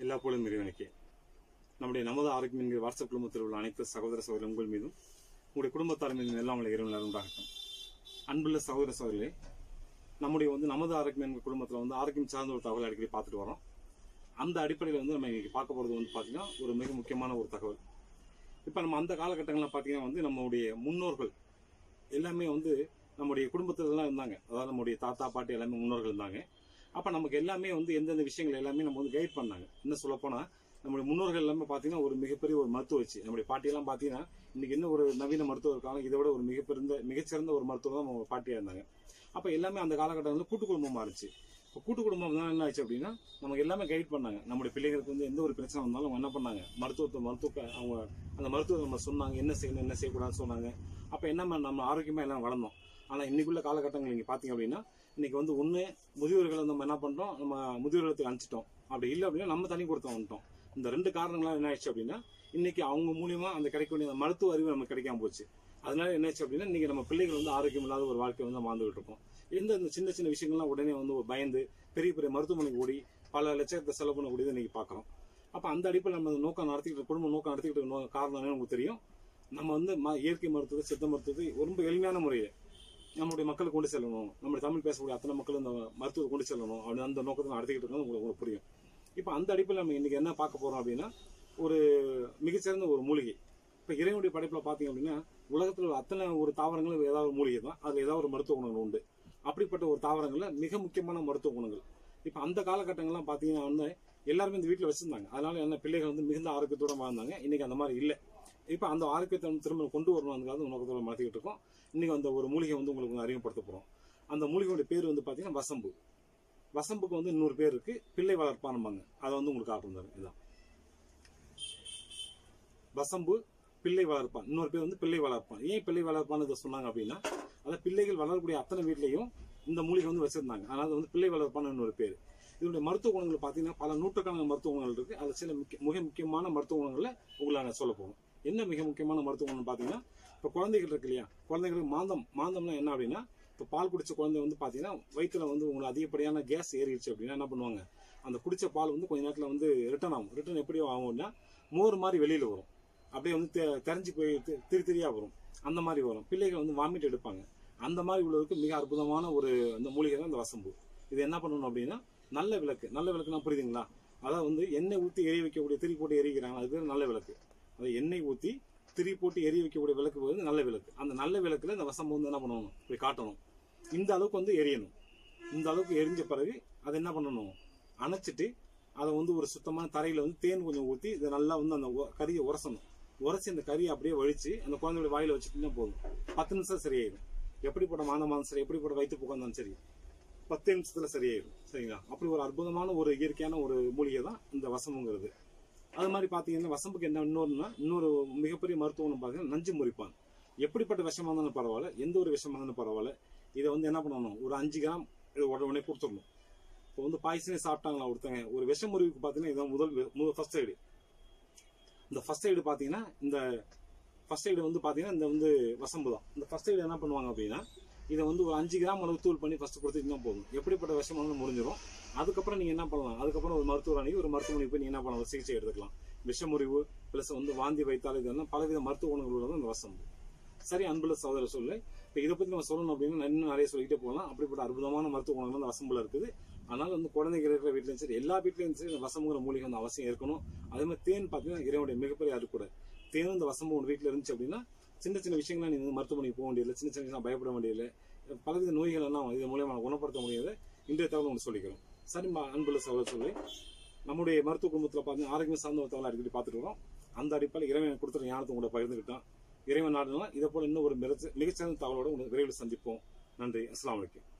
எல்லா போலும் இறைவனுக்கே நம்முடைய நமது ஆரோக்கியம் என்கிற வாட்ஸ்அப் குடும்பத்தில் உள்ள அனைத்து சகோதர சகோதர உங்கள் மீதும் உங்களுடைய குடும்பத்தார் மீதும் எல்லாம் உள்ள இறைவன் உண்டாகட்டும் அன்புள்ள சகோதர சகோதரிகளே நம்முடைய வந்து நமது ஆரோக்கியம் என்கிற குடும்பத்தில் வந்து ஆரோக்கியம் சார்ந்த ஒரு தகவல் அடிக்கடி பார்த்துட்டு வரோம் அந்த அடிப்படையில் வந்து நம்ம இன்னைக்கு பார்க்க போகிறது வந்து பார்த்தீங்கன்னா ஒரு மிக முக்கியமான ஒரு தகவல் இப்போ நம்ம அந்த காலகட்டங்களில் பார்த்தீங்கன்னா வந்து நம்முடைய முன்னோர்கள் எல்லாமே வந்து நம்முடைய குடும்பத்துல எல்லாம் இருந்தாங்க அதாவது நம்முடைய தாத்தா பாட்டி எல்லாமே முன்னோர்கள் இருந்தாங்க அப்ப நமக்கு எல்லாமே வந்து எந்தெந்த விஷயங்கள் எல்லாமே நம்ம வந்து கைட் பண்ணாங்க இன்னும் சொல்ல போனா நம்முடைய முன்னோர்கள் எல்லாமே பாத்தீங்கன்னா ஒரு மிகப்பெரிய ஒரு மருத்துவ வச்சு நம்முடைய பாட்டியெல்லாம் பாத்தீங்கன்னா இன்னைக்கு என்ன ஒரு நவீன மருத்துவம் இருக்காங்க இதை விட ஒரு மிகப்பெரிய மிகச்சிறந்த ஒரு மருத்துவம் தான் நம்ம பாட்டியா இருந்தாங்க அப்ப எல்லாமே அந்த காலகட்டங்களில் கூட்டு குடும்பமா இருந்துச்சு இப்போ கூட்டு குடும்பம் தான் என்ன ஆச்சு அப்படின்னா நமக்கு எல்லாமே கைட் பண்ணாங்க நம்முடைய பிள்ளைகளுக்கு வந்து எந்த ஒரு பிரச்சனை வந்தாலும் அவங்க என்ன பண்ணாங்க மருத்துவத்தை மருத்துவ அவங்க அந்த மருத்துவத்தை நம்ம சொன்னாங்க என்ன செய்யணும் என்ன செய்யக்கூடாதுன்னு சொன்னாங்க அப்ப என்ன நம்ம- நம்ம ஆரோக்கியமா எல்லாம் வளர்ந்தோம் ஆனா இன்னைக்குள்ள காலகட்டங்கள் நீங்க பாத்தீங்க அப்படின்னா இன்னைக்கு வந்து ஒண்ணு முதியோர்களை நம்ம என்ன பண்றோம் நம்ம முதியோர்களுக்கு அனுப்பிச்சிட்டோம் அப்படி இல்லை அப்படின்னா நம்ம தனி கொடுத்து வந்துட்டோம் இந்த ரெண்டு காரணங்களால என்ன ஆயிடுச்சு அப்படின்னா இன்னைக்கு அவங்க மூலியமா அந்த கிடைக்க வேண்டிய அந்த மருத்துவ அறிவு நமக்கு கிடைக்காம போச்சு அதனால என்ன ஆச்சு அப்படின்னா இன்னைக்கு நம்ம பிள்ளைகள் வந்து ஆரோக்கியம் இல்லாத ஒரு வாழ்க்கை வந்து வாழ்ந்துகிட்டு இருக்கோம் எந்த இந்த சின்ன சின்ன விஷயங்கள்லாம் உடனே வந்து பயந்து பெரிய பெரிய மருத்துவமனைக்கு ஓடி பல லட்சத்தை செலவு பண்ணக்கூடியதை இன்னைக்கு பாக்குறோம் அப்ப அந்த அடிப்படையில் நம்ம அந்த நோக்கம் நடத்திக்கிட்டு குடும்ப நோக்கம் நடத்திக்கிட்டு இருக்க நோ- காரணம் என்னன்னு உங்களுக்கு தெரியும் நம்ம வந்து ம- இயற்கை மருத்துவத்தை சித்த மருத்துவத்தை ரொம்ப எளிமையான முறையை நம்மளுடைய மக்களுக்கு கொண்டு செல்லணும் நம்முடைய தமிழ் பேசக்கூடிய அத்தனை மக்களும் இந்த மருத்துவத்தை கொண்டு செல்லணும் அப்படி அந்த நோக்கத்தை நடத்திக்கிட்டு இருக்கோம் உங்களுக்கு உங்களுக்கு புரியும் இப்போ அந்த அடிப்படையில் நம்ம இன்னைக்கு என்ன பார்க்க போறோம் அப்படின்னா ஒரு மிகச்சிறந்த ஒரு மூலிகை இப்போ இறைவனுடைய படைப்பில் பார்த்தீங்க அப்படின்னா உலகத்தில் உள்ள அத்தனை ஒரு தாவரங்களும் ஏதாவது ஒரு மூலிகை தான் அதில் ஏதாவது ஒரு மருத்துவ குணங்கள் உண்டு அப்படிப்பட்ட ஒரு தாவரங்கள்ல மிக முக்கியமான மருத்துவ குணங்கள் இப்போ அந்த காலகட்டங்கள்லாம் பார்த்தீங்கன்னா வந்து எல்லாருமே இந்த வீட்டில் வச்சிருந்தாங்க அதனால என்ன பிள்ளைகள் வந்து மிகுந்த ஆரோக்கியத்தோட வாழ்ந்தாங்க இன்னைக்கு அந்த மாதிரி இல்லை இப்போ அந்த ஆரோக்கியத்தை வந்து திரும்ப கொண்டு வரணும் அதுக்காக நோக்கத்தோட மாற்றிக்கிட்டு இருக்கோம் இன்னைக்கு அந்த ஒரு மூலிகை வந்து உங்களுக்கு வந்து அறிமுகப்படுத்த போறோம் அந்த மூலிகையோட பேர் வந்து பார்த்தீங்கன்னா வசம்பு வசம்புக்கு வந்து இன்னொரு பேர் இருக்கு பிள்ளை வளர்ப்பானும்பாங்க அதை வந்து உங்களுக்கு காட்டுறாரு இதான் வசம்பு பிள்ளை வளர்ப்பான் இன்னொரு பேர் வந்து பிள்ளை வளர்ப்பான் ஏன் பிள்ளை வளர்ப்பான்னு இதை சொன்னாங்க அப்படின்னா அதாவது பிள்ளைகள் வளரக்கூடிய அத்தனை வீட்லயும் இந்த மூலிகை வந்து வச்சிருந்தாங்க அதனால அது வந்து பிள்ளை வளர்ப்பான்னு இன்னொரு பேர் இதனுடைய மருத்துவ குணங்கள் பார்த்தீங்கன்னா பல நூற்றுக்கணக்கான மருத்துவ குணங்கள் இருக்கு அது சில முக்கிய மிக முக்கியமான மருத்துவ குணங்களை உங்களை நான் சொல்ல போறோம் என்ன மிக முக்கியமான மருத்துவ குணம் பார்த்தீங்கன்னா இப்போ குழந்தைகள் இருக்கு இல்லையா குழந்தைகளுக்கு மாந்தம் மாந்தம்னா என்ன அப்படின்னா இப்போ பால் குடிச்ச குழந்தை வந்து பார்த்தீங்கன்னா வயிற்றுல வந்து உங்களுக்கு அதிகப்படியான கேஸ் ஏறிடுச்சு அப்படின்னா என்ன பண்ணுவாங்க அந்த குடிச்ச பால் வந்து கொஞ்ச நேரத்தில் வந்து ரிட்டர்ன் ஆகும் ரிட்டர்ன் எப்படி ஆகும்னா மோர் மாதிரி வெளியில வரும் அப்படியே வந்து தெ- தெறிஞ்சு போய் தி- திரி திரியா வரும் அந்த மாதிரி வரும் பிள்ளைகள் வந்து வாமிட் எடுப்பாங்க அந்த மாதிரி உள்ளதுக்கு மிக அற்புதமான ஒரு அந்த மூலிகை தான் இந்த வசம்பு இது என்ன பண்ணணும் அப்படின்னா நல்ல விளக்கு நல்ல விளக்குனா புரியுதுங்களா அதாவது வந்து எண்ணெய் ஊற்றி எரிய வைக்கக்கூடிய திரி போட்டு எரிக்கிறாங்க அது பேர் நல்ல விளக்கு அது எண்ணெய் ஊற்றி திரி போட்டு எரிய வைக்கக்கூடிய விளக்கு வந்து நல்ல விளக்கு அந்த நல்ல விளக்குல இந்த வசம்பு வந்து என்ன பண்ணணும் இப்படி காட்டணும் இந்த அளவுக்கு வந்து எரியணும் இந்த அளவுக்கு எரிஞ்ச பிறகு அதை என்ன பண்ணணும் அணைச்சிட்டு அதை வந்து ஒரு சுத்தமான தரையில வந்து தேன் கொஞ்சம் ஊற்றி இதை நல்லா வந்து அந்த உ- கறியை உரசணும் உரசி அந்த கறியை அப்படியே வழிச்சு அந்த குழந்தையோட வாயில வச்சுட்டீங்கன்னா போதும் பத்து நிமிஷம் சரியாயிடும் எப்படிப்பட்ட மாந்தமானம் சரி எப்படிப்பட்ட வயிற்று போக்கம் சரி பத்து நிமிஷத்துல சரியாயிடும் சரிங்களா அப்படி ஒரு அற்புதமான ஒரு இயற்கையான ஒரு மூலிகை தான் இந்த வசம்புங்கிறது அது மாதிரி பாத்தீங்கன்னா வசம்புக்கு என்ன இன்னொருன்னா இன்னொரு மிகப்பெரிய மருத்துவம் பாத்தீங்கன்னா நஞ்சு முறிப்பான் எப்படிப்பட்ட விஷமா இருந்தாலும் பரவாயில்ல எந்த ஒரு விஷமா இருந்தாலும் பரவாயில்ல இதை வந்து என்ன பண்ணணும் ஒரு அஞ்சு கிராம் இதை உடனே உடனே கொடுத்துடணும் இப்போ வந்து பாய்சனே சாப்பிட்டாங்களா ஒருத்தங்க ஒரு விஷ முறிவுக்கு பாத்தீங்கன்னா இதான் முதல் முதல் ஃபர்ஸ்ட் எய்டு இந்த ஃபர்ஸ்ட் எய்டு பாத்தீங்கன்னா இந்த ஃபர்ஸ்ட் எய்டு வந்து பாத்தீங்கன்னா இந்த வந்து வசம்பு தான் இந்த ஃபர்ஸ்ட் எய்டு என்ன பண்ணுவாங்க அப்படின்னா இதை வந்து ஒரு அஞ்சு கிராம் அளவு தூள் பண்ணி ஃபர்ஸ்ட் கொடுத்துட்டீங்கன்னா போதும் எப்படிப்பட்ட விஷம் வந்து முடிஞ்சிடும் அதுக்கப்புறம் நீங்க என்ன பண்ணலாம் அதுக்கப்புறம் ஒரு மருத்துவர் அணுகி ஒரு மருத்துவமனைக்கு போய் நீங்க என்ன பண்ணலாம் சிகிச்சை எடுத்துக்கலாம் விஷமுறிவு பிளஸ் வந்து வாந்தி வைத்தால் இதெல்லாம் பலவித மருத்துவ குணங்கள் உள்ளது இந்த வசம்பு சரி அன்புள்ள சகோதர சொல்லு இப்போ இதை பத்தி நம்ம சொல்லணும் அப்படின்னா இன்னும் நிறைய சொல்லிக்கிட்டே போகலாம் அப்படிப்பட்ட அற்புதமான மருத்துவ குணங்கள் வந்து வசம்புல இருக்குது அதனால வந்து குழந்தைங்க இருக்கிற வீட்லயும் சரி எல்லா வீட்லயும் சரி இந்த வசம்புங்கிற மூலிகை வந்து அவசியம் இருக்கணும் அதே மாதிரி தேன் பார்த்தீங்கன்னா இறைவனுடைய மிகப்பெரிய அறுக்கூட தேனும் இந்த வசம்பு உங்க வீட்டில் இருந்துச்சு அப்படின்னா சின்ன சின்ன விஷயங்கள்லாம் நீங்க வந்து மருத்துவமனைக்கு போக வேண்டியதில்லை சின்ன சின்ன விஷயம் பயப்பட வேண்டியதில்லை பலவித நோய்கள் எல்லாம் இது மூலியமா குணப்படுத்த முடியாது இன்றைய தகவல் உங்களுக்கு சொல்லிக்கிறோம் சரிம்மா அன்புள்ள சகோதர சொல்லி நம்முடைய மருத்துவ குடும்பத்தில் பார்த்தீங்கன்னா ஆரோக்கியம் சார்ந்த ஒரு தகவல் அடிக்கடி பார்த்துட்டு வரோம் அந்த அடிப்படையில் இறைவன் கொடுத்துற ஞானத்தை உங்களை பகிர்ந்துக்கிட்டான் இறைவன் நாடுனா இதை போல இன்னும் ஒரு மிகச்ச- மிகச்சிறந்த தகவலோட உங்களுக்கு விரைவில் சந்திப்போம் நன்றி அஸ்ஸலாமு அலைக்கும்